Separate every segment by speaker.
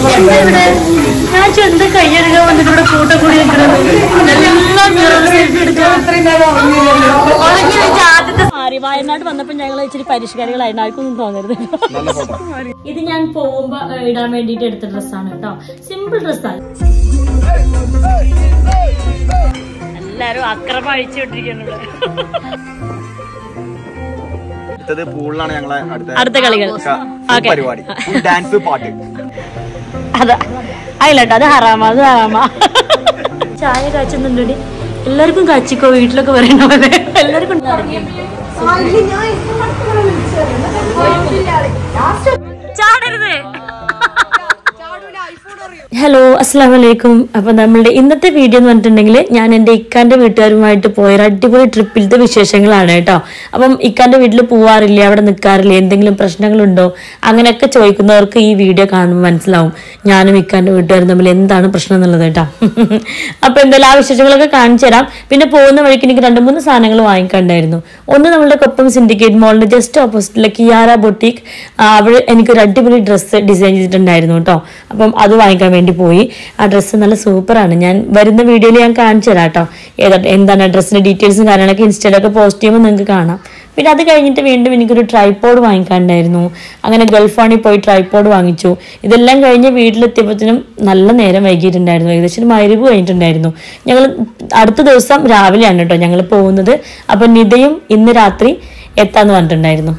Speaker 1: ഇവിടെ ഞാൻ ചെന്ത കയ്യെടുക്കാൻ വന്നിട്ട് ഇവിടെ കൂട്ടം കൂടി നിൽക്കുന്നത് എല്ലാം സെൽഫി എടുക്കാൻ ഉറങ്ങി വെച്ച ആദ്യത്തെ മാറി വയനാട് വന്നപ്പോ ഞങ്ങൾ ഇച്ചിരി പരിഷ്കാരികളായിരുന്നു ആർക്കൊന്നും തോന്നരുത് ഇത് ഞാൻ പോകുമ്പോ ഏഹ്, ഇടാൻ വേണ്ടിട്ട് എടുത്ത ഡ്രസ്സാണ് കേട്ടോ സിമ്പിൾ ഡ്രസ്സാണ് എല്ലാരും അക്രമം അഴിച്ചുകൊണ്ടിരിക്കുന്നുണ്ട്
Speaker 2: അടുത്തത് പൂളിലാണ് ഞങ്ങളെ
Speaker 1: അടുത്ത കളികൾ
Speaker 2: ക-
Speaker 1: ഓക്കെ
Speaker 2: പരിപാടി ഡാൻസ് പാട്ട്
Speaker 1: അതാ അതിലട്ടോ അത് ഹറാമ അത് ഹറാമ ചായ കാച്ചുന്നുണ്ടടി എല്ലാവർക്കും കാച്ചിക്കോ വീട്ടിലൊക്കെ പറയണ പോലെ എല്ലാവർക്കും ചാടരുത് ഹലോ അസ്സാം വലൈക്കും അപ്പൊ നമ്മളുടെ ഇന്നത്തെ വീഡിയോ എന്ന് പറഞ്ഞിട്ടുണ്ടെങ്കിൽ ഞാൻ എൻ്റെ ഇക്കാന്റെ വീട്ടുകാരുമായിട്ട് പോയ ഒരു അടിപൊളി ട്രിപ്പിലത്തെ വിശേഷങ്ങളാണ് കേട്ടോ അപ്പം ഇക്കാന്റെ വീട്ടിൽ പോവാറില്ല അവിടെ നിൽക്കാറില്ല എന്തെങ്കിലും പ്രശ്നങ്ങളുണ്ടോ അങ്ങനെയൊക്കെ ചോദിക്കുന്നവർക്ക് ഈ വീഡിയോ കാണുമ്പോൾ മനസ്സിലാവും ഞാനും ഇക്കാന്റെ വീട്ടുകാരും തമ്മിൽ എന്താണ് പ്രശ്നം എന്നുള്ളത് കേട്ടോ അപ്പൊ എന്തായാലും ആ വിശേഷങ്ങളൊക്കെ കാണിച്ചു തരാം പിന്നെ പോകുന്ന വഴിക്ക് എനിക്ക് രണ്ട് മൂന്ന് സാധനങ്ങൾ വാങ്ങിക്കണ്ടായിരുന്നു ഒന്ന് നമ്മളുടെ കൊപ്പം സിൻഡിക്കേറ്റ് മോളിന്റെ ജസ്റ്റ് ഓപ്പോസിറ്റിലെ കിയാര ബൊട്ടീക്ക് അവിടെ എനിക്കൊരു അടിപൊളി ഡ്രസ്സ് ഡിസൈൻ ചെയ്തിട്ടുണ്ടായിരുന്നു കേട്ടോ അപ്പം അത് വാങ്ങിക്കാൻ വേണ്ടി പോയി ആ ഡ്രസ്സ് നല്ല സൂപ്പറാണ് ഞാൻ വരുന്ന വീഡിയോയിൽ ഞാൻ കാണിച്ചു തരാം കേട്ടോ ഏതാ എന്താണ് ഡ്രസ്സിന്റെ ഡീറ്റെയിൽസും കാര്യങ്ങളൊക്കെ ഇൻസ്റ്റയിലൊക്കെ പോസ്റ്റ് ചെയ്യുമ്പോൾ നിങ്ങൾക്ക് കാണാം പിന്നെ അത് കഴിഞ്ഞിട്ട് വീണ്ടും എനിക്കൊരു ട്രൈപ്പോഡ് വാങ്ങിക്കാണ്ടായിരുന്നു അങ്ങനെ ഗൾഫാണിൽ പോയി ട്രൈപ്പോഡ് വാങ്ങിച്ചു ഇതെല്ലാം കഴിഞ്ഞ് വീട്ടിലെത്തിയപ്പോഴത്തേനും നല്ല നേരം വൈകിയിട്ടുണ്ടായിരുന്നു ഏകദേശം ഒരു മരുവ് കഴിഞ്ഞിട്ടുണ്ടായിരുന്നു ഞങ്ങൾ അടുത്ത ദിവസം രാവിലെയാണ് കേട്ടോ ഞങ്ങൾ പോകുന്നത് അപ്പം നിതയും ഇന്ന് രാത്രി എത്താന്ന് പറഞ്ഞിട്ടുണ്ടായിരുന്നു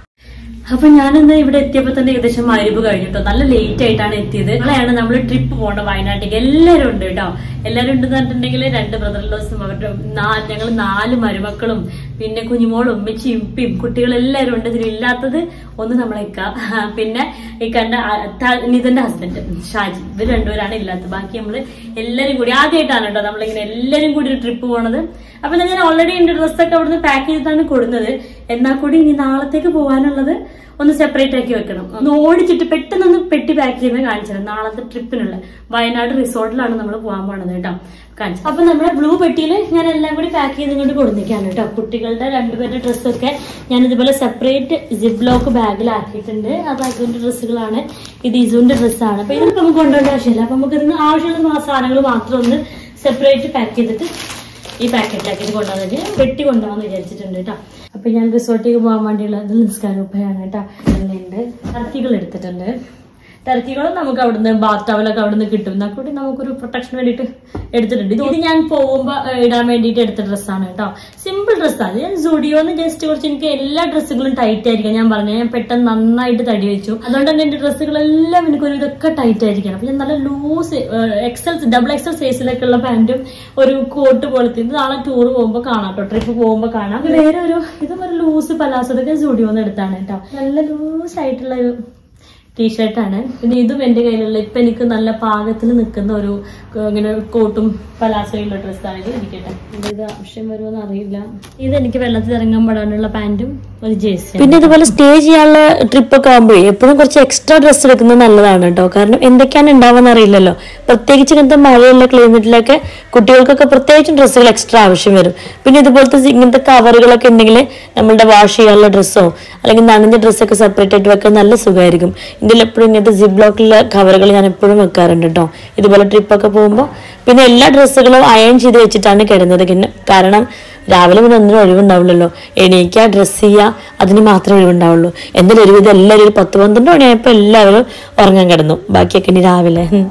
Speaker 1: അപ്പൊ ഞാനിന്ന് ഇവിടെ എത്തിയപ്പോ തന്നെ ഏകദേശം മരുവ് കഴിഞ്ഞിട്ടോ നല്ല ലേറ്റ് ആയിട്ടാണ് എത്തിയത് നാളെയാണ് നമ്മൾ ട്രിപ്പ് പോകേണ്ട വയനാട്ടിലേക്ക് എല്ലാവരും ഉണ്ട് കേട്ടോ എല്ലാവരും ഉണ്ടെന്ന് പറഞ്ഞിട്ടുണ്ടെങ്കിൽ രണ്ട് ബ്രദർ ലോസും അവരുടെ ഞങ്ങൾ നാല് മരുമക്കളും പിന്നെ കുഞ്ഞുമോളും ഉമ്മച്ചിയും ഉപ്പിയും കുട്ടികളെല്ലാവരും ഉണ്ട് ഇതിലില്ലാത്തത് ഒന്ന് നമ്മളെ ഇക്ക പിന്നെ ഇക്കന്റെ നിതന്റെ ഹസ്ബൻഡ് ഷാജി ഇവർ രണ്ടുപേരാണ് ഇല്ലാത്തത് ബാക്കി നമ്മള് എല്ലാരും കൂടി ആദ്യമായിട്ടാണ് കേട്ടോ നമ്മളിങ്ങനെ എല്ലാരും കൂടി ഒരു ട്രിപ്പ് പോണത് അപ്പൊ ഞാൻ ഓൾറെഡി എന്റെ ഡ്രസ്സൊക്കെ അവിടുന്ന് പാക്ക് ചെയ്തിട്ടാണ് കൊടുക്കുന്നത് എന്നാൽ കൂടി ഇനി നാളത്തേക്ക് പോകാനുള്ളത് ഒന്ന് സെപ്പറേറ്റ് ആക്കി വെക്കണം ഒന്ന് ഓടിച്ചിട്ട് പെട്ടെന്നൊന്ന് പെട്ടി പാക്ക് ചെയ്യുമ്പോൾ കാണിച്ചത് നാളത്തെ ട്രിപ്പിനുള്ള വയനാട് റിസോർട്ടിലാണ് നമ്മൾ പോകാൻ പോണത് കേട്ടോ കാണിച്ചത് അപ്പൊ നമ്മുടെ ബ്ലൂ പെട്ടിയിൽ ഞാൻ എല്ലാം കൂടി പാക്ക് ചെയ്ത് കൊണ്ട് കൊടുത്തേക്കാണ് കേട്ടോ കുട്ടികളുടെ രണ്ടുപേരുടെ ഡ്രസ്സൊക്കെ ഞാൻ ഇതുപോലെ സെപ്പറേറ്റ് സിപ്പ് ലോക്ക് ബാഗിലാക്കിയിട്ടുണ്ട് അത് അസുവിന്റെ ഡ്രസ്സുകളാണ് ഇത് ഇസുവിന്റെ ഡ്രസ്സാണ് അപ്പൊ ഇതൊക്കെ നമുക്ക് കൊണ്ടുപോകേണ്ട ആവശ്യമില്ല അപ്പൊ നമുക്ക് ഇതിന് ആവശ്യമുള്ള സാധനങ്ങൾ മാത്രം ഒന്ന് സെപ്പറേറ്റ് പാക്ക് ചെയ്തിട്ട് ഈ പാക്കറ്റിലാക്കിയിട്ട് കൊണ്ടുവന്നിട്ട് വെട്ടി കൊണ്ടുപോകാന്ന് വിചാരിച്ചിട്ടുണ്ട് കേട്ടോ അപ്പൊ ഞാൻ റിസോർട്ടിലേക്ക് പോകാൻ വേണ്ടിയുള്ള ഇത് നിസ്കാരം ഉപ്പയാണ് കേട്ടോ ഉണ്ട് ടർക്കികൾ എടുത്തിട്ടുണ്ട് ടർക്കികളും നമുക്ക് അവിടുന്ന് ബാത്ത് ടവലൊക്കെ അവിടുന്ന് കിട്ടും എന്നാൽ കൂടി നമുക്കൊരു പ്രൊട്ടക്ഷൻ വേണ്ടിയിട്ട് എടുത്തിട്ടുണ്ട് ഇത് ഞാൻ പോകുമ്പോൾ ഇടാൻ വേണ്ടിയിട്ട് എടുത്ത ഡ്രസ്സാണ് കേട്ടോ സിമ്പിൾ ഡ്രസ്സാണ് ഞാൻ സുഡിയോന്ന് ജസ്റ്റ് കുറച്ച് എനിക്ക് എല്ലാ ഡ്രസ്സുകളും ടൈറ്റ് ആയിരിക്കും ഞാൻ പറഞ്ഞു ഞാൻ പെട്ടെന്ന് നന്നായിട്ട് തടി വെച്ചു അതുകൊണ്ട് തന്നെ എന്റെ ഡ്രസ്സുകളെല്ലാം എനിക്കൊരു ഇതൊക്കെ ടൈറ്റ് ആയിരിക്കണം അപ്പൊ ഞാൻ നല്ല ലൂസ് എക്സൽ ഡബിൾ എക്സൽ സൈസിലൊക്കെ ഉള്ള പാന്റും ഒരു കോട്ട് പോലത്തെ ഇത് നാളെ ടൂർ പോകുമ്പോൾ കാണാം കേട്ടോ ട്രിപ്പ് പോകുമ്പോൾ കാണാം ഇത് വേറെ ഒരു ഇതും ഒരു ലൂസ് പലാസോ ഇതൊക്കെ സുഡിയോന്ന് എടുത്താണ് കേട്ടോ നല്ല ലൂസ് ആയിട്ടുള്ള ഒരു ടീഷർട്ടാണ് പിന്നെ ഇതും എന്റെ കയ്യിലുള്ള ഇപ്പൊ എനിക്ക് നല്ല പാകത്തിൽ നിൽക്കുന്ന ഒരു ഏഹ്, ഇങ്ങനെ കോട്ടും പലാസോയുള്ള ഡ്രസ്സാണ് ഇത് ഇരിക്കട്ടെ ഇത് ആവശ്യം വരുമോന്ന് അറിയില്ല ഇത് എനിക്ക് വെള്ളത്തിൽ ഇറങ്ങാൻ പെടാനുള്ള പാന്റും ഒരു ജേഴ്സി പിന്നെ ഇതുപോലെ സ്റ്റേ ചെയ്യാനുള്ള ട്രിപ്പ് ഒക്കെ ആകുമ്പോഴേ എപ്പോഴും കുറച്ച് എക്സ്ട്രാ ഡ്രസ്സ് എടുക്കുന്നത് നല്ലതാണ് കേട്ടോ കാരണം എന്തൊക്കെയാണ് ഉണ്ടാവുമെന്ന് അറിയില്ലല്ലോ പ്രത്യേകിച്ച് ഇങ്ങനത്തെ മഴയുള്ള ക്ലൈമറ്റിലൊക്കെ കുട്ടികൾക്കൊക്കെ പ്രത്യേകിച്ചും ഡ്രസ്സുകൾ എക്സ്ട്രാ ആവശ്യം വരും പിന്നെ ഇതുപോലത്തെ ഇങ്ങനത്തെ കവറുകളൊക്കെ ഉണ്ടെങ്കിൽ നമ്മളുടെ വാഷ് ചെയ്യാനുള്ള ഡ്രസ്സോ അല്ലെങ്കിൽ നനഞ്ഞ ഡ്രസ്സൊക്കെ സെപ്പറേറ്റ് ആയിട്ട് വെക്കാൻ നല്ല സുഖമായിരിക്കും ഇതിൽ എപ്പോഴും ഇങ്ങനത്തെ സിബ് ബ്ലോക്കിലെ കവറുകൾ ഞാൻ എപ്പോഴും വെക്കാറുണ്ട് കേട്ടോ ഇതുപോലെ ട്രിപ്പൊക്കെ പോകുമ്പോൾ പിന്നെ എല്ലാ ഡ്രസ്സുകളും അയൺ ചെയ്ത് വെച്ചിട്ടാണ് കിടന്നത് പിന്നെ കാരണം രാവിലെ പിന്നെ ഒന്നിനും ഒഴിവുണ്ടാവില്ലല്ലോ എണീക്കുക ഡ്രസ്സ് ചെയ്യുക അതിന് മാത്രമേ ഒഴിവുണ്ടാവുള്ളൂ എന്തായാലും ഒരുവിധം എല്ലാവരും ഒരു പത്ത് പന്ത്രണ്ട് മണിയായപ്പോൾ എല്ലാവരും ഉറങ്ങാൻ കിടന്നു ബാക്കിയൊക്കെ ഇനി രാവിലെ ഉം.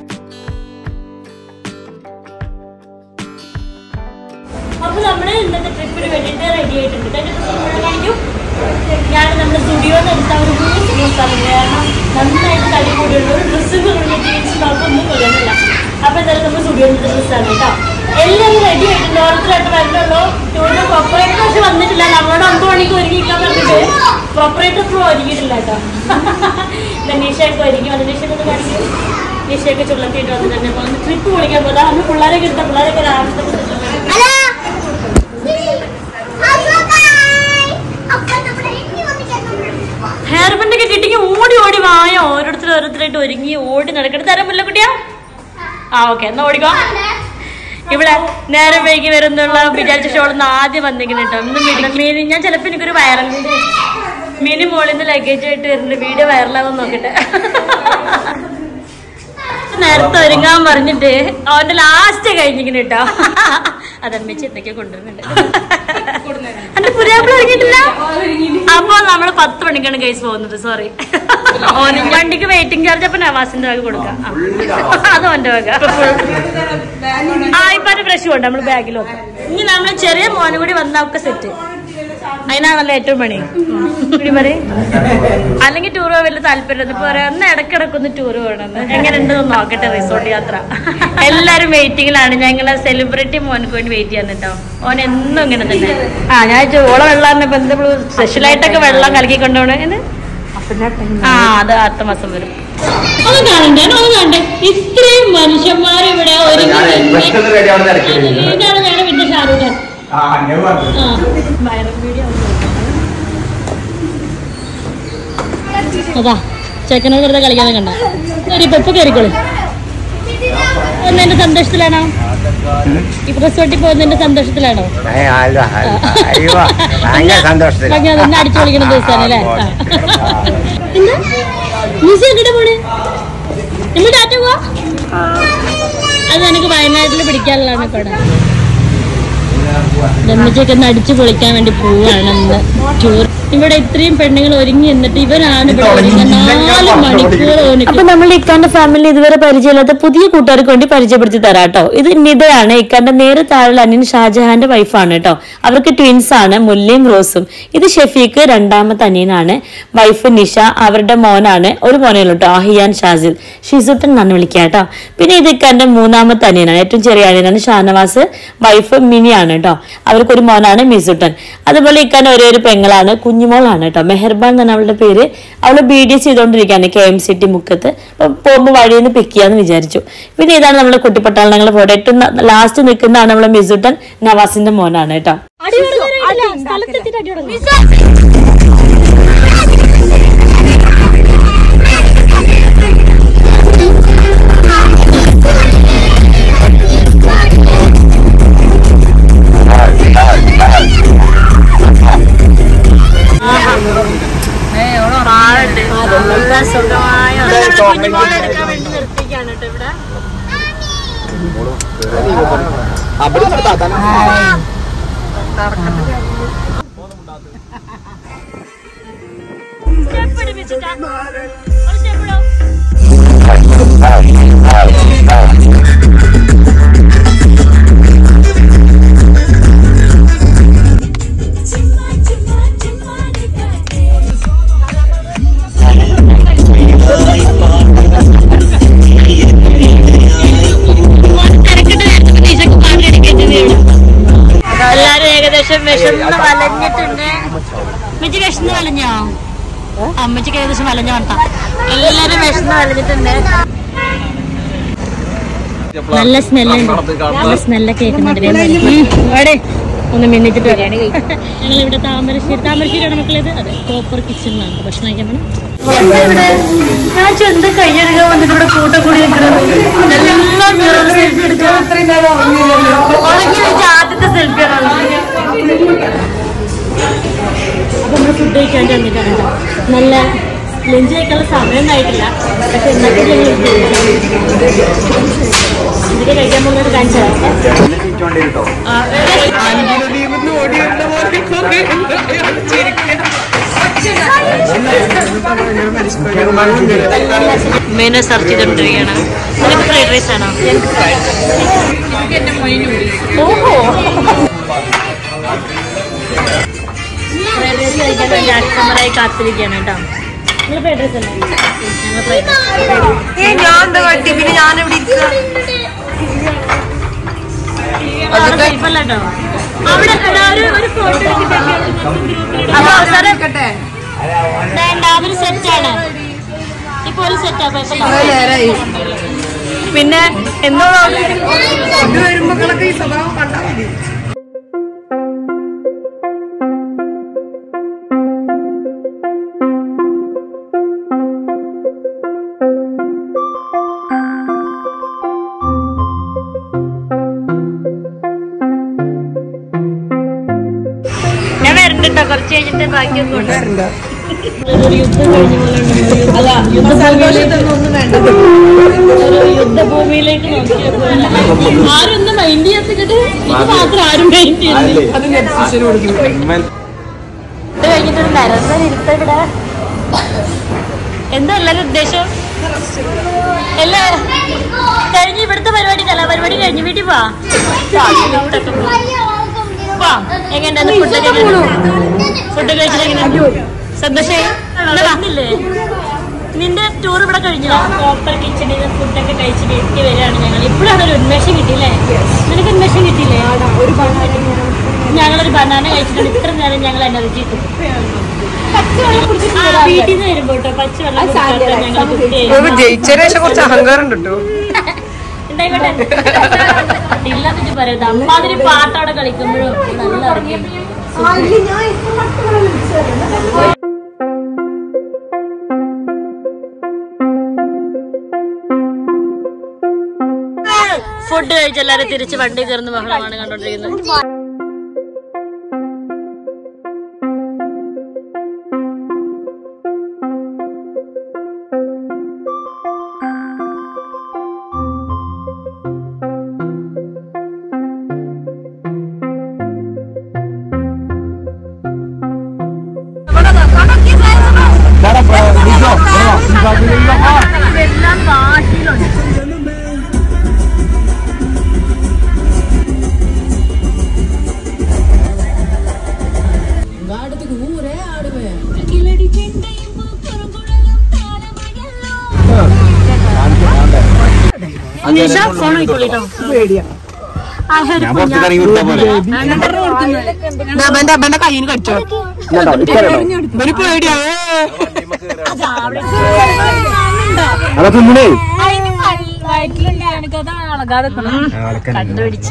Speaker 1: അപ്പൊ നമ്മള് ഇന്നത്തെ ട്രിപ്പിന് വേണ്ടിയിട്ട് റെഡി ആയിട്ടുണ്ട് ഇതിന്റെ dress മുഴുവൻ കാണിക്കൂ. ഞാൻ നമ്മുടെ സ്റ്റുഡിയോന്ന് എടുത്ത ഒരു മൂന്ന് ദിവസമാണ് കാരണം നന്നായിട്ട് തടി കൂടിയുള്ള ഒരു ഡ്രസ്സ് ജീൻസ് ടോപ്പൊന്നും കൊള്ളുന്നില്ല അപ്പൊ എന്തായാലും നമ്മൾ സ്റ്റുഡിയോന്ന് ഡ്രസ്സാണ് കേട്ടോ എല്ലാവരും റെഡി ആയിട്ടുണ്ട് ഓരോരുത്തരായിട്ട് വരണുള്ളൂ ടൂറിന് പ്രൊപ്പറേറ്റർ പക്ഷെ വന്നിട്ടില്ല നമ്മളോട് ഒമ്പത് മണിക്ക് ഒരുങ്ങിക്കാൻ പറഞ്ഞിട്ട് പ്രൊപ്പറേറ്റർ ഇപ്പോൾ ഒരുങ്ങിയിട്ടില്ല കേട്ടോ നിഷയൊക്കെ ഒരുങ്ങി വന്ന് നിഷയൊക്കെ കാണിക്കും നിഷയൊക്കെ ചുള്ളത്തിയിട്ട് വന്നിട്ടുണ്ട് അപ്പോൾ ഒന്ന് ട്രിപ്പ് പൊളിക്കാൻ പോകാം അന്ന് പിള്ളേരൊക്കെ എടുത്ത പിള്ളേരൊക്കെ രാവിലത്തെ ഹെയർ ബാൻഡ് ഒക്കെ കിട്ടിക്ക് ഓടി ഓടി വായോ ഓരോരുത്തർ ഓരോരുത്തരായിട്ട് ഒരുങ്ങി ഓടി നടക്കട്ടെ തരാൻ പറ്റില്ല കുട്ടിയാ ആ ഓക്കെ എന്നാ ഓടിക്കോ ഇവിടെ നേരം വൈകി വരുന്നുള്ള വിചാരിച്ച ഷോളൊന്ന് ആദ്യം വന്നിങ്ങനെ കേട്ടോ ഇന്ന് മിനി മീനി ഞാൻ ചിലപ്പോൾ എനിക്കൊരു വൈറൽ മിനി മോളിൽ നിന്ന് ലഗേജ് ആയിട്ട് വരുന്നുണ്ട് വീഡിയോ വൈറലാവാൻ നോക്കട്ടെ നേരത്തെ ഒരുങ്ങാൻ പറഞ്ഞിട്ട് അവന്റെ ലാസ്റ്റ് കഴിഞ്ഞിങ്ങനെ കേട്ടോ അതമ്മച്ച് എന്തൊക്കെ കൊണ്ടുവരുന്നുണ്ട് എന്റെ പുതിയാപ്പിള ഇറങ്ങിയിട്ടില്ല അപ്പൊ നമ്മള് പത്ത് മണിക്കാണ് കേസ് പോകുന്നത് സോറി ഓന് വണ്ടിക്ക് വെയിറ്റിംഗ് ചാർജ് അപ്പൊ നവാസിന്റെ വക കൊടുക്കാം ആ. അത് ഓന്റെ വക ആ ഇപ്പൊ ബ്രഷ് കൊണ്ട് നമ്മള് ബാഗിൽ വെക്കാം ഇനി നമ്മള് ചെറിയ മോനും കൂടി വന്നാ ഒക്കെ സെറ്റ് അതിനാണല്ലോ ഏറ്റവും പണി ഇവിടെ പറയും അല്ലെങ്കിൽ ടൂർ പോകാൻ വലിയ താല്പര്യം ഇപ്പൊ പറയാം ഒന്ന് ഇടക്കിടക്കൊന്ന് ടൂർ പോകണമെന്ന് എങ്ങനെയുണ്ടെന്ന് നോക്കട്ടെ റിസോർട്ട് യാത്ര എല്ലാരും വെയിറ്റിംഗിലാണ് ഞങ്ങളെ സെലിബ്രിറ്റി മോനക്ക് വേണ്ടി വെയിറ്റ് ചെയ്യാൻ കേട്ടോ ഓൻ എന്നും ഇങ്ങനെ തന്നെ ആ ഞാൻ ചോള വെള്ളം ഇപ്പൊ എന്താ സ്പെഷ്യൽ ആയിട്ടൊക്കെ വെള്ളം കലക്കി കൊണ്ടുപോകണേ ആ അത് അടുത്ത മാസം വരും ഒന്ന് കാണണ്ടേ ഒന്ന് കാണണ്ടേ ഇത്രയും മനുഷ്യന്മാർ ഇവിടെ ഒരുങ്ങി നിന്ന് ഇതാണ് ഞങ്ങളുടെ പിന്നെ ഷാരൂഖ് ഖാൻ ആ വൈറൽ വീഡിയോ അതാ ചെക്കനോട് വെറുതെ കളിക്കാതെ കണ്ട ഒരു പെപ്പ് കയറിക്കോളൂ പോകുന്നതിന്റെ സന്തോഷത്തിലാണോ ഈ റിസോർട്ടിൽ പോകുന്നതിന്റെ സന്തോഷത്തിലാണോ
Speaker 3: അയ്യോ ഭയങ്കര സന്തോഷത്തിൽ
Speaker 1: ഭയങ്കര തന്നെ അടിച്ചു കളിക്കുന്ന ദിവസമാണ് അല്ലേ എന്താ മ്യൂസിയം എവിടെ പോണേ നമ്മൾ ടാറ്റ പോവാ അത് എനിക്ക് വയനാട്ടിൽ പിടിക്കാനുള്ളതാണ് ഇവിടെ രമ്മിച്ചൊക്കെ ഒന്ന് അടിച്ചു പൊളിക്കാൻ വേണ്ടി പോവാണ് ഇന്ന് ടൂർ ഇവിടെ ഇത്രയും പെണ്ണുങ്ങൾ ഒരുങ്ങി എന്നിട്ട് ഇവരാണ് ഇവിടെ ഒരുങ്ങുന്നത് നാല് മണിക്കൂർ അപ്പൊ നമ്മൾ ഇക്കാന്റെ ഫാമിലി ഇതുവരെ പരിചയമില്ലാത്ത പുതിയ കൂട്ടുകാർക്ക് വേണ്ടി പരിചയപ്പെടുത്തി തരാം കേട്ടോ ഇത് നിതയാണ് ഇക്കാന്റെ നേരെ താഴെ അനിയൻ ഷാജഹാന്റെ വൈഫാണ് കേട്ടോ അവർക്ക് ട്വിൻസ് ആണ് മുല്ലയും റോസും ഇത് ഷെഫീക്ക് രണ്ടാമത്തെ അനിയനാണ് വൈഫ് നിഷ അവരുടെ മോനാണ് ഒരു മോനേ ഉള്ളൂ കേട്ടോ ആഹിയാൻ ഷാസിൽ ഷിസുത്തൻ എന്നാണ് വിളിക്കുക കേട്ടോ പിന്നെ ഇത് ഇക്കാന്റെ മൂന്നാമത്തെ അനിയനാണ് ഏറ്റവും ചെറിയ അനിയനാണ് ഷാനവാസ് വൈഫ് മിനിയാണ് കേട്ടോ അവർക്കൊരു മോനാണ് മിസുട്ടൻ അതുപോലെ ഇക്കാന്റെ ഒരേ ഒരു പെങ്ങളാണ് കുഞ്ഞുമോളാണ് കേട്ടോ മെഹർബാൻ എന്നാണ് അവളുടെ പേര് അവള് ബി ഡി എസ് ചെയ്തോണ്ടിരിക്കുകയാണ് കെ എം സി ടി മുക്കത്ത് അപ്പൊ പോകുമ്പോൾ വഴിയിൽ നിന്ന് പിക്ക് ചെയ്യാന്ന് വിചാരിച്ചു പിന്നെ ഇതാണ് നമ്മുടെ കുട്ടിപ്പട്ടാളങ്ങളുടെ ഫോട്ടോ ഏറ്റവും ലാസ്റ്റ് നിൽക്കുന്നതാണ് നമ്മളെ മിസുട്ടൻ നവാസിന്റെ മോനാണ് കേട്ടോ
Speaker 2: അവിടെ നിർത്താത്ത
Speaker 1: എല്ലാരും ഏകദേശം വിശന്ന് വലഞ്ഞിട്ടുണ്ട് അമ്മച്ചി വിശന്ന് വലഞ്ഞോ അമ്മച്ചിക്ക് ഏകദേശം വലഞ്ഞ വട്ട എല്ലാരും വിശന്ന് വലഞ്ഞിട്ടുണ്ട് നല്ല സ്മെല്ലുണ്ട് നല്ല സ്മെല്ലൊക്കെ കേൾക്കുന്നുണ്ട് അവിടെ ഒന്ന് മിന്നിച്ചിട്ട് വരാം ഞങ്ങൾ ഇവിടെ താമരശ്ശേരി താമരശ്ശേരിയാണ് മക്കളേത് അതെ കോപ്പർ കിച്ചണിലാണ് ഭക്ഷണം കഴിക്കാൻ പോണം ഞാൻ ചെന്ത കയ്യെടുക്കാൻ വന്നിട്ട് ഇവിടെ കൂട്ടം കൂടി നിൽക്കുന്നത് എല്ലാം സെൽഫി എടുക്കാൻ ഉറങ്ങി വെച്ച ആദ്യത്തെ സെൽഫിയാണ് അപ്പൊ നമ്മൾ ഫുഡ് കഴിക്കാൻ ചെന്നിട്ടാണ് കേട്ടോ നല്ല ലഞ്ച് കഴിക്കാനുള്ള സമയം ആയിട്ടില്ല പക്ഷെ എന്നൊക്കെ ഞങ്ങൾ ഇതൊക്കെ കഴിക്കാൻ പോകുന്നത് കാണിച്ചു തരാം
Speaker 2: കേട്ടോ
Speaker 1: മെനു സെർച്ച് ചെയ്തോണ്ടിരിക്കുകയാണ് നിനക്ക് ഫ്രൈഡ് റൈസ് ആണോ ഓഹോ ഫ്രൈഡ് റൈസ് കഴിക്കാൻ വേണ്ടി അക്സമറായി കാത്തിരിക്കുകയാണ് കേട്ടോ നിങ്ങൾ ഫ്രൈഡ് റൈസ് അല്ലേ ഞങ്ങൾ ഫ്രൈഡ് റൈസ് അവിടെ safe അല്ല കേട്ടോ. അവിടെ എടാ, ഒരു- ഒരു photo എടുത്തിട്ട് അപ്പൊ അവസാനം വേണ്ട അതൊരു സെറ്റാണ് ഇപ്പൊ ഒരു സെറ്റാ പിന്നെ എന്തോ ഞാൻ വരണ്ടോ കുറച്ച് കഴിഞ്ഞിട്ട് ബാക്കിയൊക്കെ ഉണ്ട് ഒരു യുദ്ധം കഴിഞ്ഞ പോലെ ഉണ്ട്. ഒരു യുദ്ധം കഴിഞ്ഞ- ഒരു യുദ്ധഭൂമിയിലേക്ക് നോക്കിയപ്പോൾ ആരൊന്നും മൈൻഡ് ചെയ്യാത്തിട്ട് ഇത് മാത്രം ആരും മൈൻഡ് ചെയ്യുന്നില്ല ഇത് കഴിഞ്ഞിട്ടൊരു നരന്തരം ഇരുത്ത ഇവിടെ എന്താ എല്ലാരും ഉദ്ദേശം എല്ലാ കഴിഞ്ഞ് ഇവിടുത്തെ പരിപാടി കലാപരിപാടി കഴിഞ്ഞ് വീട്ടിൽ പോവാ വാ എങ്ങനെയുണ്ടായിരുന്നു ഫുഡൊക്കെ ഫുഡ് കഴിച്ചിട്ട് എങ്ങനെയുണ്ട് സന്തോഷമായി വന്നില്ലേ നിന്റെ ടൂർ ഇവിടെ കഴിഞ്ഞോ പ്രോപ്പർ കിച്ചണിൽ ഫുഡൊക്കെ കഴിച്ച് വീട്ടിൽ വരികയാണ് ഞങ്ങൾ ഇപ്പോഴാണ് ഒരു ഉന്മേഷം കിട്ടിയില്ലേ നിനക്ക് ഉന്മേഷം കിട്ടിയില്ലേ ഞങ്ങളൊരു ബനാന കഴിച്ചിട്ടുണ്ട് ഇത്ര നേരം ഞങ്ങൾ എനർജി വീട്ടിൽ നിന്ന് വരുമ്പോ കേട്ടോ പച്ചവെള്ളം കുടിച്ചാട്ടോ ഞങ്ങൾ കുട്ടി
Speaker 4: ജയിച്ചതിന് ശേഷം കുറച്ച് അഹങ്കാരം ഉണ്ട് കേട്ടോ
Speaker 1: ഉണ്ടായിക്കോട്ടെ ഇല്ലാന്നിട്ട് പറയരുത് അമ്മാതിരി പാട്ടോടെ കളിക്കുമ്പോഴും നല്ല ഇറങ്ങി ഫുഡ് കഴിച്ച് എല്ലാരും തിരിച്ച് വണ്ടി കയറുന്ന ബഹളമാണ് കണ്ടോണ്ടിരിക്കുന്നത് ഇതെല്ലാം പാട്ടിലുണ്ട് നിഷ ഫോൺ ആയിക്കോളിട്ടോ
Speaker 2: ഞാൻ പുറത്തേക്ക് ഇറങ്ങി വിട്ടാ പോലെ
Speaker 4: അബന്റെ അബന്റെ കയ്യിന് കടിച്ചോ ഒരു പേടിയാ
Speaker 2: അതാ തിന്നണേ
Speaker 1: കണ്ടുപിടിച്ച്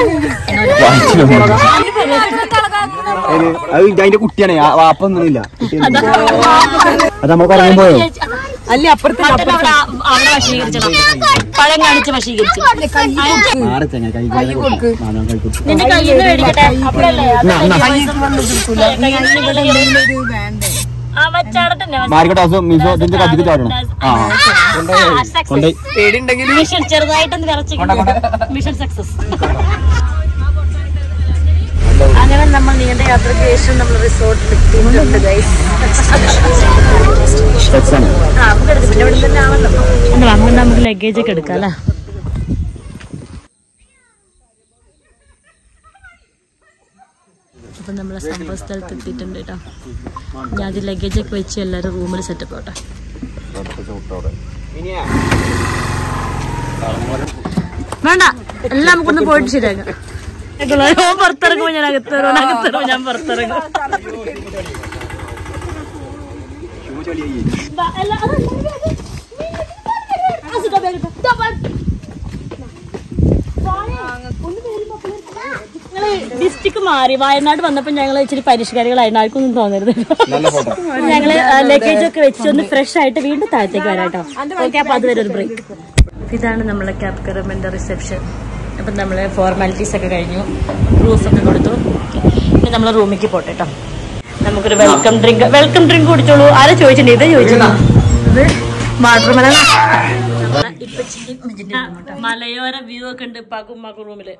Speaker 2: അത് അതിന്റെ കുട്ടിയാണ് വാപ്പ ഒന്നുമില്ല അത് നമ്മൾ പറയുമ്പോഴോ
Speaker 4: അല്ല അപ്പുറത്തെ
Speaker 1: മട്ടൻ അവിടെ അവിടെ വശീകരിച്ചണം പഴം കാണിച്ച് വശീകരിച്ചു
Speaker 2: മാറി ചെങ്ങ കൈ കൈ കൊടുക്കും
Speaker 1: നിന്റെ കയ്യിൽ നിന്ന് മേടിക്കട്ടെ അപ്പോഴല്ലേ അത് കയ്യിൽ നിന്ന് ഇവിടെ ആ വച്ചാടത്തന്നെ
Speaker 2: മാറിക്കോട്ടെ അസുഖം മിസോ ഇതിന്റെ കത്തിക്ക് ചാടണം ആ കൊണ്ടേ
Speaker 4: പേടിയുണ്ടെങ്കിൽ
Speaker 1: മിഷൻ ചെറുതായിട്ടൊന്ന് വിറച്ചു മിഷൻ സക്സസ് അങ്ങനെ നമ്മൾ നീണ്ട യാത്രയ്ക്ക് ശേഷം നമ്മൾ റിസോർട്ടിൽ എത്തിയിട്ടുണ്ട് ഗൈസ് ആ നമുക്ക് എടുക്കാം പിന്നെ ഇവിടെ തന്നെ ആണല്ലോ നമുക്ക് നമുക്ക് ലഗേജ് ഒക്കെ എടുക്കാം അല്ലേ അപ്പം നമ്മളെ സംഭവ സ്ഥലത്ത് എത്തിയിട്ടുണ്ട് കേട്ടോ ഞാൻ അത് ലഗേജ് ഒക്കെ വെച്ച് എല്ലാവരും റൂമിൽ സെറ്റപ്പ് ആവട്ടെ വേണ്ട എല്ലാം നമുക്കൊന്ന് പോയിട്ട് ശരിയാക്കാം ഓൻ പുറത്തിറങ്ങുമ്പോ ഞാൻ അകത്തിറങ്ങും അകത്തിറങ്ങും ഞാൻ പുറത്തിറങ്ങും ബ- അല്ല, അതല്ല, അത് അത്. ആ, സുഖം, വേഗം ഇട്ടോ. ഇതാ, വാ. ഞങ്ങള് ഡിസ്ട്രിക്ട് മാറി വയനാട് വന്നപ്പോ ഞങ്ങൾ ഇച്ചിരി പരിഷ്കാരികളായിരുന്നു ആർക്കൊന്നും തോന്നരുത് ഞങ്ങള് ലഗേജ് ഒക്കെ വെച്ച് ഒന്ന് ഫ്രഷ് ആയിട്ട് വീണ്ടും താഴത്തേക്ക് വരാം കേട്ടോ ഓക്കെ അപ്പൊ അതുവരെ ഒരു ബ്രേക്ക് ഇതാണ് നമ്മളെ ക്യാബ് കറമെന്റ് റിസപ്ഷൻ അപ്പം നമ്മള് ഫോർമാലിറ്റീസ് ഒക്കെ കഴിഞ്ഞു പ്രൂഫ് ഒക്കെ കൊടുത്തു ഇനി നമ്മളെ റൂമിലേക്ക് പോട്ടെ കേട്ടോ നമുക്കൊരു വെൽക്കം ഡ്രിങ്ക് വെൽക്കം ഡ്രിങ്ക് കുടിച്ചോളൂ ആരാ ചോദിച്ചിട്ടുണ്ട് ഇത് ചോദിച്ചു ഇത് വാട്ടർമെലൺ മലയോര വ്യൂ ഒക്കെ ഉണ്ട് പാക്കും ഉമ്മാക്കും റൂമില്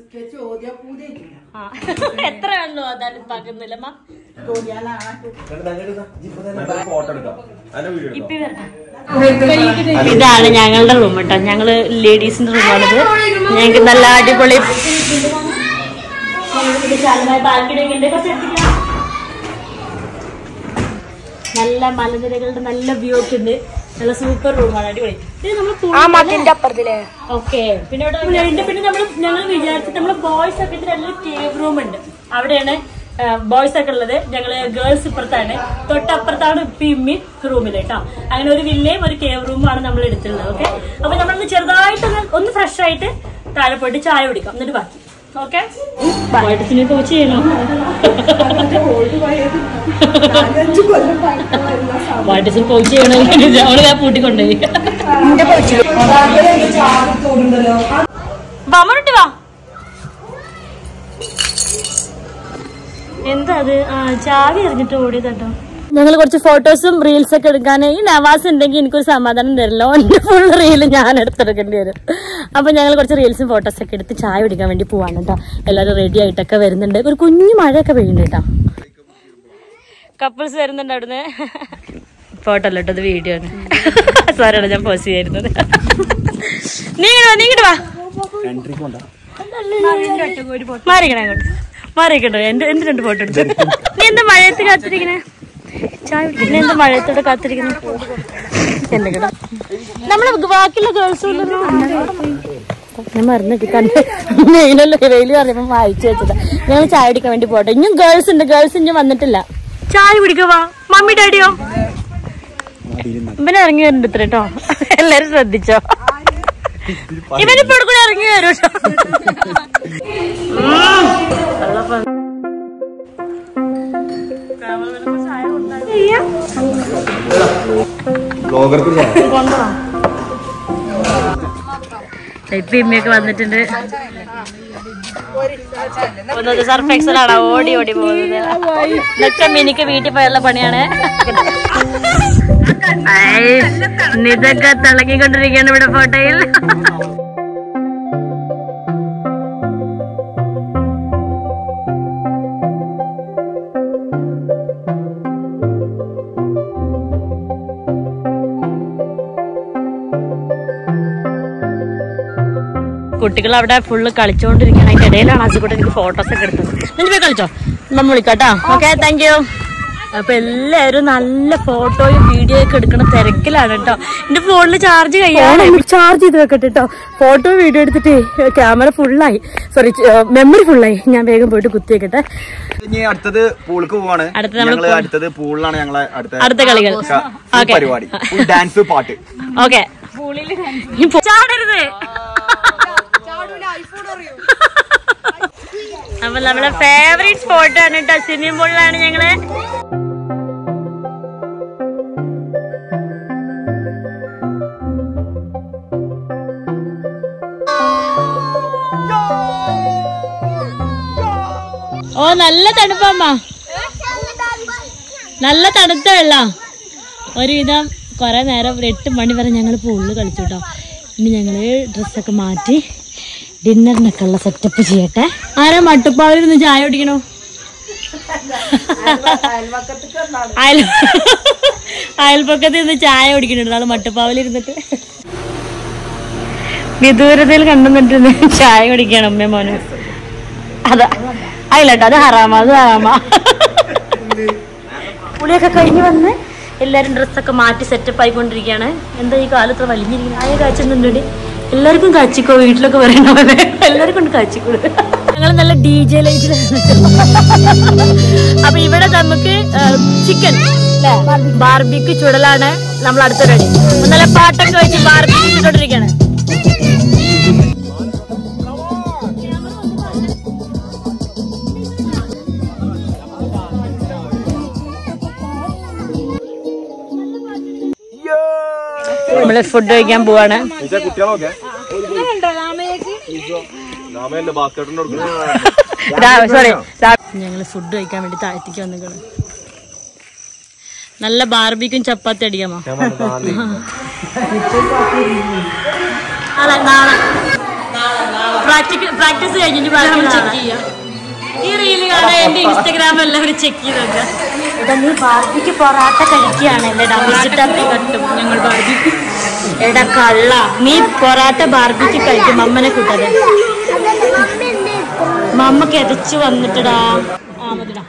Speaker 1: ആ. എത്ര കണ്ടു അതാണ് പാക്കുന്നില്ല അമ്മ ഇപ്പി വരട്ടെ. ഇതാണ് ഞങ്ങളുടെ റൂം കേട്ടോ ഞങ്ങള് ലേഡീസിന്റെ റൂമാണിത് ഞങ്ങൾക്ക് നല്ല അടിപൊളി ബാൽക്കണിയൊക്കെ ഉണ്ട് കുറച്ച് എടുത്തിക്കാം. നല്ല മലനിരകളുടെ നല്ല വ്യൂ ഒക്കെ ഉണ്ട് നല്ല സൂപ്പർ റൂമാണ് അടിപൊളി ഇത് നമ്മൾ
Speaker 4: ആ മതിന്റെ അപ്പുറത്തില്ലേ
Speaker 1: ഓക്കെ പിന്നെ ഇവിടെ ഇതിന്റെ പിന്നെ നമ്മൾ ഞങ്ങൾ വിചാരിച്ചിട്ട് നമ്മൾ ബോയ്സ് ഒക്കെ ഇതിന് നല്ലൊരു കേവ് റൂം ഉണ്ട് അവിടെയാണ് ബോയ്സ് ഒക്കെ ഉള്ളത് ഞങ്ങള് ഗേൾസ് ഇപ്പുറത്താണ് തൊട്ടപ്പുറത്താണ് ഇപ്പി ഇമ്മി റൂമിൽ കേട്ടോ അങ്ങനെ ഒരു വില്ലയും ഒരു കേവ് റൂമാണ് നമ്മൾ എടുത്തിട്ടുള്ളത് ഓക്കെ അപ്പൊ നമ്മളൊന്ന് ചെറുതായിട്ട് ഒന്ന് ഫ്രഷ് ആയിട്ട് താഴെ പോയിട്ട് ചായ കുടിക്കാം എന്നിട്ട് ബാക്കി ഓക്കെ വൈകിട്ട് കോച്ച് ചെയ്യണോ വൈകിട്ട് കോച്ച് ചെയ്യണമെങ്കിൽ അവള് ഞാൻ പൂട്ടിക്കൊണ്ടുപോയി വമണിട്ട് വാ എന്താ അത് ആ ചാവി എറിഞ്ഞിട്ട് ഓടിയത് കേട്ടോ ഞങ്ങൾ കുറച്ച് ഫോട്ടോസും റീൽസ് ഒക്കെ എടുക്കാൻ ഈ നവാസ് ഉണ്ടെങ്കിൽ എനിക്കൊരു സമാധാനം തരില്ലോ എന്റെ ഫുൾ റീൽ ഞാൻ എടുത്തെടുക്കേണ്ടി വരും അപ്പൊ ഞങ്ങൾ കുറച്ച് റീൽസും ഫോട്ടോസ് ഒക്കെ എടുത്ത് ചായ കുടിക്കാൻ വേണ്ടി പോവാണ് കേട്ടോ എല്ലാവരും റെഡി ആയിട്ടൊക്കെ വരുന്നുണ്ട് ഒരു കുഞ്ഞു മഴയൊക്കെ പെയ്യുന്നുണ്ട് കേട്ടോ കപ്പിൾസ് വരുന്നുണ്ട് അവിടുന്ന് ഫോട്ടോ അല്ല കേട്ടോ വീഡിയോ ആണ് സാറാണ് ഞാൻ പോസ്റ്റ് ചെയ്യുന്നത് നീ ഇങ്ങട് വാ, നീ ഇങ്ങട് വാ മാറിക്കണേ അങ്ങോട്ട് മാറിക്കണ്ടോ എന്റെ എന്റെ രണ്ട് ഫോട്ടോ എടുത്തു നീ എന്താ മഴയത്ത് കാത്തിരിക്കണേ ചായ കുടിക്കണേ നീ എന്താ മഴയത്തോടെ കാത്തിരിക്കണേ എന്റെ കേട്ടോ നമ്മളെ ബാക്കിയുള്ള ഗേൾസ് ഞാൻ മറന്നിട്ട് കണ്ട് മെയിനല്ലോ വെയിൽ പറഞ്ഞപ്പോ വായിച്ചു വെച്ചതാ ഞങ്ങൾ ചായ കുടിക്കാൻ വേണ്ടി പോട്ടെ ഇനിയും ഗേൾസ് ഉണ്ട് ഗേൾസ് ഇനിയും വന്നിട്ടില്ല ചായ കുടിക്കവാ മമ്മി ഡാഡിയോ ഇവനെ ഇറങ്ങി വരുന്നുണ്ട് ഇത്ര കേട്ടോ എല്ലാരും ശ്രദ്ധിച്ചോ ഇവനിപ്പോ ഇവിടെ കൂടെ ഇറങ്ങി വരും കേട്ടോ
Speaker 2: ബ്ലോഗർക്ക്
Speaker 1: ഇപ്പൊ ഇമ്മയൊക്കെ വന്നിട്ടുണ്ട് ഒന്നത് സർഫ് എക്സലാണോ ഓടി ഓടി പോകുന്നത് ഇതൊക്കെ മിനിക്ക് വീട്ടിൽ പോയുള്ള പണിയാണ് ഐ, ഇതൊക്കെ തിളങ്ങിക്കൊണ്ടിരിക്കുകയാണ് ഇവിടെ ഫോട്ടോയിൽ കുട്ടികൾ അവിടെ ഫുള്ള് കളിച്ചോണ്ടിരിക്കുകയാണ് അതിന്റെ ഇടയിലാണ് അസുകൂടെ എനിക്ക് ഫോട്ടോസ് ഒക്കെ എടുത്തത് നിങ്ങൾ പോയി കളിച്ചോ നമ്മൾ വിളിക്കാട്ടോ ഓക്കെ താങ്ക് യു അപ്പൊ എല്ലാരും നല്ല ഫോട്ടോയും വീഡിയോ ഒക്കെ എടുക്കണ തിരക്കിലാണ് കേട്ടോ എന്റെ ഫോണിൽ ചാർജ് കഴിയാണ് ചാർജ് ചെയ്ത് വെക്കട്ടെ കേട്ടോ ഫോട്ടോ വീഡിയോ എടുത്തിട്ട് ക്യാമറ ഫുള്ളായി സോറി മെമ്മറി ഫുള്ളായി ഞാൻ വേഗം പോയിട്ട് കുത്തി വെക്കട്ടെ
Speaker 2: ഇനി അടുത്തത് പൂൾക്ക് പോവാണ്
Speaker 1: അടുത്തത് നമ്മള്
Speaker 2: ഞങ്ങള് അടുത്തത് പൂളിലാണ് ഞങ്ങളെ അടുത്ത
Speaker 1: അടുത്ത കളികൾ
Speaker 2: ക- full
Speaker 1: ഓക്കെ
Speaker 2: പരിപാടി ഫുൾ ഡാൻസ് പാട്ട്
Speaker 1: ഓക്കെ ചാടരുത് അപ്പൊ നമ്മളെ ഫേവറേറ്റ് സ്പോട്ട് ആണ് കേട്ടോ സ്വിമ്മിംഗ് പൂളിലാണ് ഞങ്ങള് ഓ നല്ല തണുപ്പമ്മ നല്ല തണുത്ത വെള്ളം ഒരുവിധം കുറെ നേരം ഒരു എട്ട് മണി വരെ ഞങ്ങൾ പൂളിൽ കളിച്ചു കേട്ടോ ഇനി ഞങ്ങള് ഡ്രസ്സൊക്കെ മാറ്റി ഡിന്നറിനൊക്കെ ഉള്ള സെറ്റപ്പ് ചെയ്യട്ടെ ആരാ മട്ടുപ്പാവിൽ നിന്ന് ചായ കുടിക്കണോ അയൽ അയൽപ്പക്കത്ത് നിന്ന് ചായ കുടിക്കുന്നുണ്ട് നാളെ മട്ടുപ്പാവിൽ ഇരുന്നിട്ട് വിദൂരതയിൽ കണ്ടുനിന്നിട്ട് ചായ കുടിക്കണം അമ്മ മോന് അതാ അയില്ലട്ടോ അത് ഹറാമ അത് ഹറാമ പുളിയൊക്കെ കഴിഞ്ഞ് വന്ന് എല്ലാരും ഡ്രസ്സൊക്കെ മാറ്റി സെറ്റപ്പ് ആയിക്കൊണ്ടിരിക്കുകയാണ് എന്താ ഈ കാലത്ത് വലിഞ്ഞിരിക്കുന്നത് ആയ കാച്ചുന്നുണ്ട് എല്ലാവർക്കും കാച്ചിക്കോ വീട്ടിലൊക്കെ വരണ പോലെ എല്ലാവർക്കും കൊണ്ട് കാച്ചിക്കോളൂ ഞങ്ങൾ നല്ല ഡി ജെ ലൈറ്റിൽ അപ്പൊ ഇവിടെ നമുക്ക് ചിക്കൻ ബാർബിക്ക് ചുടലാണ് നമ്മൾ അടുത്ത റെഡി നല്ല പാട്ടൊക്കെ വെച്ച് ബാർബിക്ക് ചുട്ടോണ്ടിരിക്കുകയാണ് നമ്മള് ഫുഡ് കഴിക്കാൻ പോവാണ്
Speaker 2: കുട്ടികളൊക്കെ നാമയല്ലേ ബാസ്കറ്റിന് കൊടുക്കുന്നത്
Speaker 1: സോറി ഞങ്ങള് ഫുഡ് കഴിക്കാൻ വേണ്ടി താഴ്ത്തിക്ക് വന്നിക്കണം നല്ല ബാർബിക്കും ചപ്പാത്തി അടിക്കാമോ നാളെ നാളെ പ്രാക്ടീസ് കഴിഞ്ഞ് ഇനി ബാക്കി ചെക്ക് ചെയ്യാം ഈ റീല് കാണാൻ എന്റെ ഇൻസ്റ്റാഗ്രാം എല്ലാവരും ചെക്ക് ചെയ്തൊക്കെ ഇതാ നീ ബാർബിക്ക് പൊറാട്ട കഴിക്കുകയാണ് എന്റെ ഡബിൾ കട്ടും ഞങ്ങൾ ബാർബിക്ക് എടാ കള്ള നീ പൊറാട്ട ബാർബിക്ക് കഴിക്കും അമ്മനെ കൂട്ടത് മമ്മ കിതച്ചു വന്നിട്ടടാ ആ മതിടാ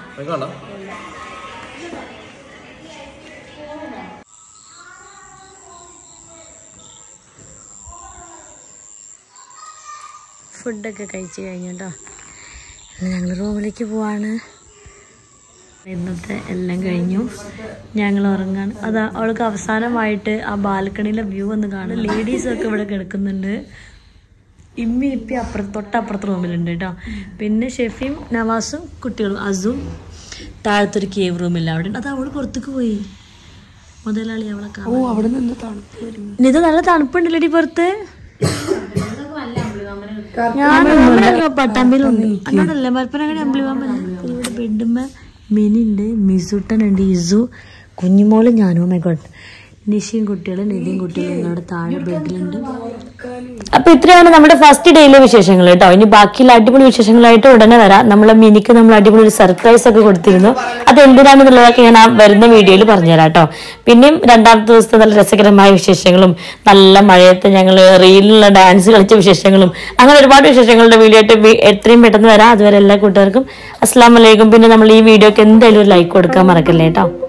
Speaker 1: ഫുഡൊക്കെ കഴിച്ച് കഴിഞ്ഞിട്ടോ ഞങ്ങൾ റൂമിലേക്ക് പോവാണ് ഇന്നത്തെ എല്ലാം കഴിഞ്ഞു ഞങ്ങൾ ഉറങ്ങാണ് അതാ അവൾക്ക് അവസാനമായിട്ട് ആ ബാൽക്കണിയിലെ വ്യൂ ഒന്ന് കാണും ലേഡീസൊക്കെ ഇവിടെ കിടക്കുന്നുണ്ട് ഇമ്മി ഇപ്പി അപ്പുറത്ത് തൊട്ടപ്പുറത്ത് റൂമിലുണ്ട് കേട്ടോ പിന്നെ ഷെഫിയും നവാസും കുട്ടികളും അസും താഴത്തൊരു കേവ് റൂമില്ല അവിടെ ഉണ്ട് അത് അവള് പുറത്തേക്ക് പോയി മുതലാളി അവളെ കാണാൻ.
Speaker 4: ഓ അവിടെ നിന്ന് തണുപ്പ് വരും
Speaker 1: ഇത് നല്ല തണുപ്പുണ്ടല്ലോടി പുറത്ത് ഞാൻ പട്ടാമ്പിയിലുണ്ട് എന്നോടല്ലേ മലപ്പുറം അമ്പിളി ഇവിടെ ബെഡുമ്മ മിനിണ്ട് മിസുട്ടനുണ്ട് ഇസു കുഞ്ഞുമോളും ഞാനും മൈ ഗോഡ് നിഷിയും കുട്ടികളും നിധിയും കുട്ടികളും അവിടെ താഴെ ബെഡിലുണ്ട് അപ്പൊ ഇത്രയാണ് നമ്മുടെ ഫസ്റ്റ് ഡേയിലെ വിശേഷങ്ങൾ കേട്ടോ ഇനി ബാക്കിയുള്ള അടിപൊളി വിശേഷങ്ങളായിട്ട് ഉടനെ വരാം നമ്മളെ മിനിക്ക് നമ്മൾ അടിപൊളി ഒരു സർപ്രൈസ് ഒക്കെ കൊടുത്തിരുന്നു അത് എന്തിനാണെന്നുള്ളതൊക്കെ ഞാൻ ആ വരുന്ന വീഡിയോയിൽ പറഞ്ഞുതരാം കേട്ടോ പിന്നെയും രണ്ടാമത്തെ ദിവസത്തെ നല്ല രസകരമായ വിശേഷങ്ങളും നല്ല മഴയത്ത് ഞങ്ങൾ റീലിലുള്ള ഡാൻസ് കളിച്ച വിശേഷങ്ങളും അങ്ങനെ ഒരുപാട് വിശേഷങ്ങളുടെ വീഡിയോ ആയിട്ട് വി- എത്രയും പെട്ടെന്ന് വരാം അതുവരെ എല്ലാ കൂട്ടുകാർക്കും അസ്സാം വലൈക്കും പിന്നെ നമ്മൾ ഈ വീഡിയോക്ക് എന്തായാലും ഒരു ലൈക്ക് കൊടുക്കാൻ മറക്കല്ലേ കേട്ടോ